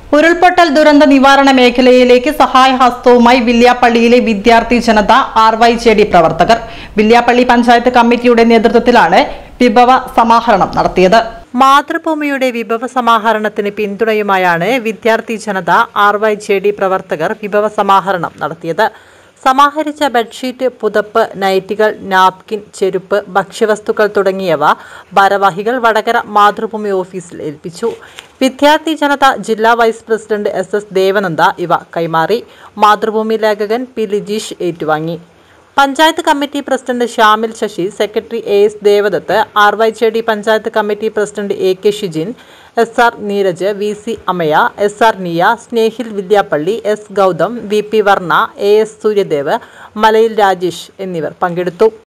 ഉരുൾപൊട്ടൽ ദുരന്ത നിവാരണ മേഖലയിലേക്ക് സഹായഹസ്തവുമായി വില്യാപ്പള്ളിയിലെ Vidyarthi Janata R Y J D പ്രവർത്തകർ വില്യാപ്പള്ളി പഞ്ചായത്ത് കമ്മിറ്റിയുടെ നേതൃത്വത്തിലാണ് വിഭവ സമാഹരണം നടത്തിയത് മാതൃഭൂമിയുടെ വിഭവ സമാഹരണത്തിന് പിന്തുണയുമായാണ് Vidyarthi Janata R Y J D പ്രവർത്തകർ വിഭവ സമാഹരണം നടത്തിയത് സമാഹരിച്ച ബെഡ്ഷീറ്റ് പുതപ്പ് നൈറ്റികൾ നാപ്കിൻ ചെരുപ്പ് ഭക്ഷ്യവസ്തുക്കൾ തുടങ്ങിയവ ഭാരവാഹികൾ വടകര മാതൃഭൂമി ഓഫീസിൽ ഏൽപ്പിച്ചു വിദ്യാർത്ഥി ജനത ജില്ലാ vice president S S Devananda ഇവ കൈമാറി മാതൃഭൂമി ലേഖകൻ പി ലിജീഷ് ഏറ്റുവാങ്ങി panchayat committee president Shamil Sasi secretary A S Devadath R Y J D panchayat committee president A K Shijin S R Neeraj V C Amaya S R Niya Snehil Vidyappally S Gautham V P Varna A S Suryadev Malayil Rajesh എന്നിവർ പങ്കെടുത്തു